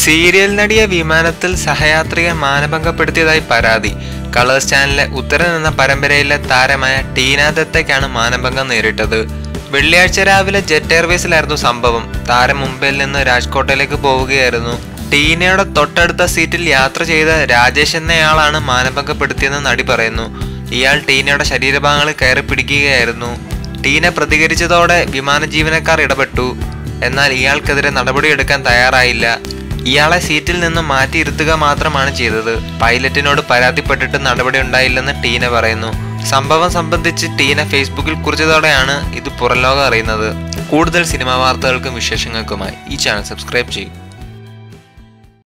serial നടിയെ വിമാനത്തിൽ സഹയാത്രികെ മാനഭംഗപ്പെടുത്തിയതായി പരാതി കളേഴ്സ് ചാനലിലെ ഉത്തരം എന്ന പരമ്പരയിലെ താരമായ ടീന ദത്തയ്ക്കാണ് മാനഭംഗം നേരിട്ടത് വെള്ളിയാഴ്ച രാവിലെ ജെറ്റ് എയർവേസിലായിരുന്നു സംഭവം താരം മുംബൈയിൽ നിന്ന് രാജ്കോട്ടിലേക്ക് പോവുകയായിരുന്നു ടീനയുടെ തൊട്ടടുത്ത സീറ്റിൽ യാത്ര ചെയ്ത രാജേഷ് എന്നയാളാണ് മാനഭംഗപ്പെടുത്തിയെന്ന് നടി പറയുന്നു ഇയാൾ ടീനയുടെ ശരീരഭാഗങ്ങളിൽ കയറി പിടിക്കുകയായിരുന്നു ടീന പ്രതികരിച്ചതോടെ വിമാന ജീവനക്കാർ ഇടപെട്ടു എന്നാൽ ഇയാൾക്കെതിരെ നടപടിയെടുക്കാൻ തയ്യാറായില്ല ഇയാളെ സീറ്റിൽ നിന്ന് മാറ്റിയിരുത്തുക മാത്രമാണ് ചെയ്തത് പൈലറ്റിനോട് പരാതിപ്പെട്ടിട്ട് നടപടി ഉണ്ടായില്ലെന്ന് ടീന പറയുന്നു സംഭവം സംബന്ധിച്ച് ടീന ഫേസ്ബുക്കിൽ കുറിച്ചതോടെയാണ് ഇത് പുറംലോകം അറിയുന്നത് കൂടുതൽ സിനിമാ വാർത്തകൾക്കും വിശേഷങ്ങൾക്കുമായി ഈ ചാനൽ സബ്സ്ക്രൈബ് ചെയ്യും